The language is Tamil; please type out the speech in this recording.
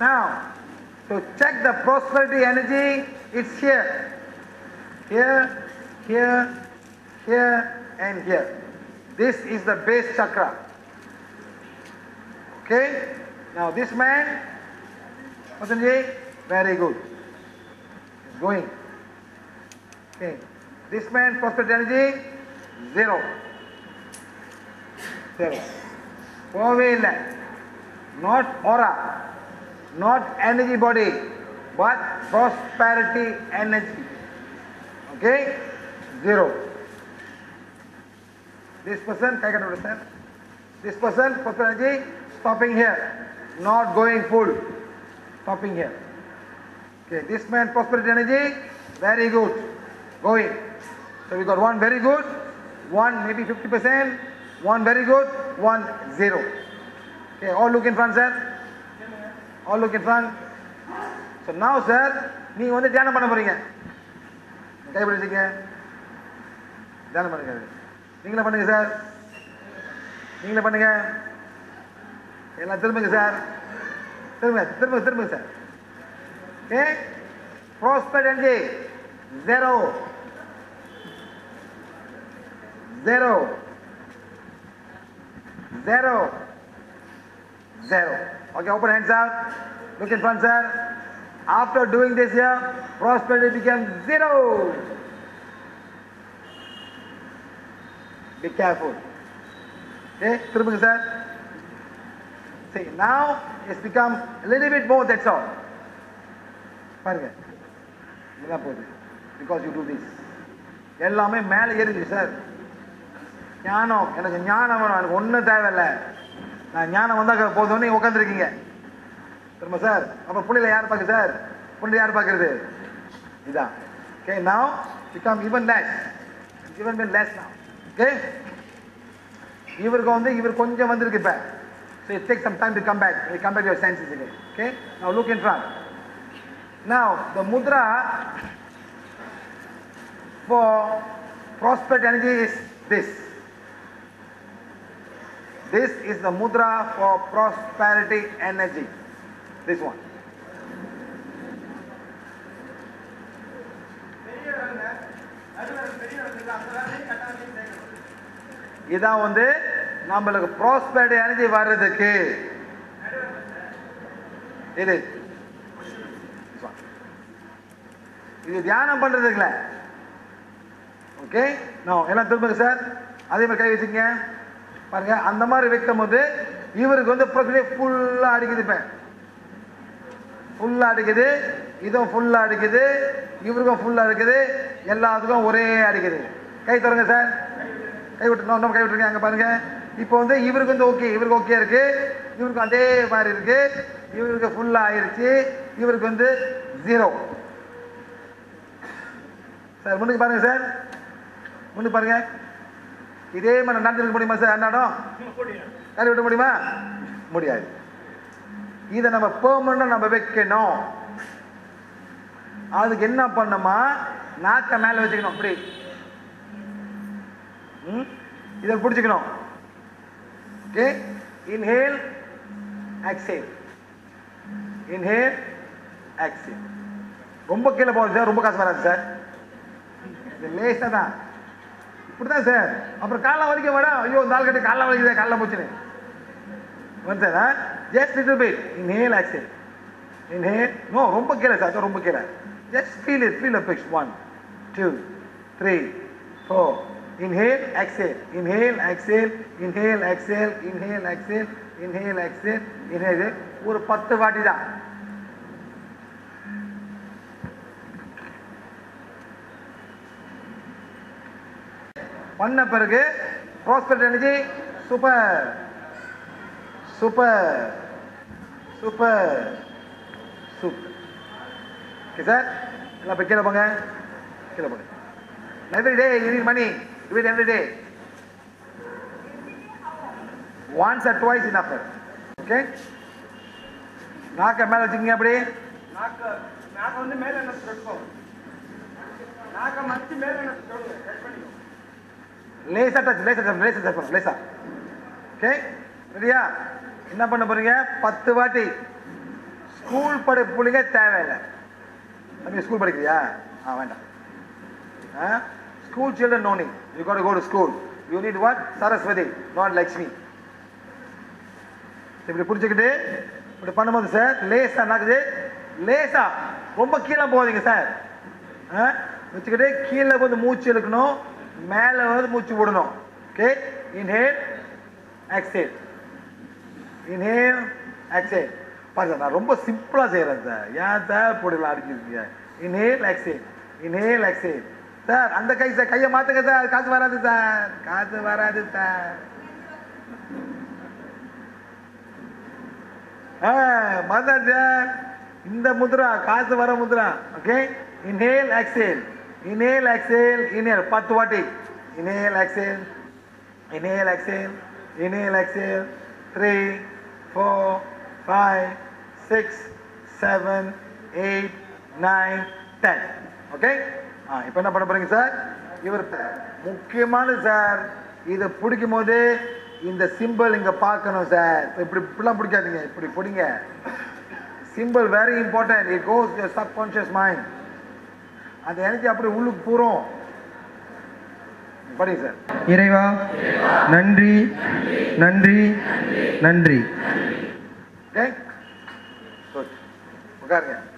Now, to check the prosperity energy, it's here. Here, here, here, and here. This is the base chakra. Okay? Now this man, Patanjali, very good. He's going. Okay. This man, prosperity energy, zero. Zero. போகவே இல்லை not aura not energy body but prosperity energy okay zero this person kai can understand this person prosperity energy stopping here not going full stopping here okay this man prosperity energy very good going so we got one very good one maybe 50% one very good one zero okay all look in front sir all look in front so now sir நீங்க வந்து தியானம் பண்ண போறீங்க கை பிடிச்சிங்க தியானம் பண்ணுங்க நீங்களே பண்ணுங்க சார் நீங்களே பண்ணுங்க எல்லாம் திரும்புங்க சார் திரும்புங்க திரும்புங்க திரும்புங்க sir okay prospect energy zero zero zero, zero. Okay, open hands out. Look in front, sir. After doing this here, prosperity becomes zero. Be careful. Okay, திரும்புங்க sir. See, now it's become a little bit more, that's all. பாருங்க இதுதான் போகுது பிகாஸ் யூ டூ திஸ் எல்லாமே மேலே ஏறிடுச்சு சார் ஞானம் எனக்கு ஞானம் வேணும் எனக்கு ஒன்றும் தேவையில்லை நான் ஞானம் வந்தால் போதும்னு நீங்க உட்காந்துருக்கீங்க திரும்ப சார் அப்புறம் புள்ளியில யார் பார்க்கு சார் புள்ளி யார் பார்க்கறது இதான் okay now become even less even been less now okay இவருக்கு வந்து இவர் கொஞ்சம் வந்திருக்கு இப்போ so it takes some time to come back you come back to your senses again okay now look in front now the mudra for prosperity energy is this This is the mudra for prosperity energy. This one. இதான் வந்து நம்மளுக்கு ப்ராஸ்பெரிட்டி எனர்ஜி வர்றதுக்கு இது This one. இது தியானம் பண்றதுக்குல ஓகே நான் எல்லாம் திரும்புங்க சார் அதே மாதிரி கை வச்சுங்க பாருங்க அந்த மாதிரி வைக்கும் போது இவருக்கு வந்து பிரச்சனை ஃபுல்லாக அடிக்குது இப்போ ஃபுல்லாக அடிக்குது இதுவும் ஃபுல்லாக அடிக்குது இவருக்கும் ஃபுல்லாக அடிக்குது எல்லாத்துக்கும் ஒரே அடிக்குது கை தருங்க சார் கை விட்டு நம்ம கை விட்டுருங்க அங்கே பாருங்க இப்போ வந்து இவருக்கு வந்து ஓகே இவருக்கு ஓகே இருக்கு இவருக்கு அதே மாதிரி இருக்கு இவருக்கு ஃபுல்லாக ஆயிருச்சு இவருக்கு வந்து ஜீரோ சார் முன்னுக்கு பாருங்க சார் முன்னுக்கு பாருங்க இதே மாதிரி நடந்துருக்க முடியுமா சார் அன்னாடம் கறி விட முடியுமா முடியாது இதை நம்ம பெர்மனண்டாக நம்ம வைக்கணும் அதுக்கு என்ன பண்ணணுமா நாக்க மேலே வச்சுக்கணும் அப்படி ம்? இதை பிடிச்சிக்கணும் okay inhale exhale inhale exhale ரொம்ப கீழே போகுது சார் ரொம்ப காசு வராது சார் இது லேசாக தான் இப்படிதான் சார் அப்புறம் காலைல வலிக்க வேடா ஐயோ நாள் கட்டி காலைல வலிக்குதே காலைல போச்சுன்னு வந்து sir just little bit inhale exhale inhale no ரொம்ப கீழே சார் ரொம்ப கீழே just feel it feel a fix one two three four inhale exhale inhale exhale inhale exhale inhale exhale inhale exhale inhale ஒரு பத்து வாட்டி தான் பண்ண பிறகு prospect energy super super super super okay sir எல்லாம் போய் கீழே போங்க கீழே போங்க every day you need money do it every day once or twice enough okay நாக்க மேல வச்சுக்கங்க அப்படி நாக்க நாக்க வந்து மேல என்ன தொட்டுக்கோங்க நாக்க மடிச்சு மேல என்ன தொடுங்க கட் பண்ணிக்கோ லேசா டச் லேசா டச் லேசா டச் பண்ணுங்க லேசா ஓகே ரெடியா என்ன பண்ண போறீங்க பத்து வாட்டி ஸ்கூல் படி பிள்ளைங்க தேவையில்லை தம்பி ஸ்கூல் படிக்கிறியா ஆ வேண்டாம் ஆ school children no need you got go to school you need what Saraswati not Lakshmi இப்படி பிடிச்சிக்கிட்டு இப்படி பண்ணும்போது சார் லேசா நடக்குது லேசா ரொம்ப கீழே போகாதீங்க சார் ஆ வச்சுக்கிட்டு கீழே வந்து மூச்சு இழுக்கணும் மேலே வந்து மூச்சு விடணும் okay inhale exhale inhale exhale பாருங்க நான் ரொம்ப சிம்பிளாக செய்கிறேன் சார் ஏன் சார் போடலாம் அடிச்சிருக்கீங்க inhale exhale inhale exhale sir அந்த கை சார் கையை மாற்றுங்க சார் காசு வராது சார் காசு வராது சார் மதன் சார் இந்த முத்ரா காசு வர முத்ரா okay inhale exhale inhale exhale inhale பத்து வாட்டி inhale exhale inhale exhale inhale exhale three four five six seven eight nine ten okay ஆ இப்போ என்ன பண்ண போறீங்க சார் இவர் முக்கியமானது சார் இதை பிடிக்கும் போது இந்த சிம்பிள் இங்க பார்க்கணும் சார் இப்படி இப்படிலாம் பிடிக்காதீங்க இப்படி பிடிங்க simple very important it goes your subconscious mind அந்த எனர்ஜி அப்படி உள்ளுக்கு பூரும் படிங்க சார் இறைவா நன்றி நன்றி நன்றி ஓகே குட் உட்காருங்க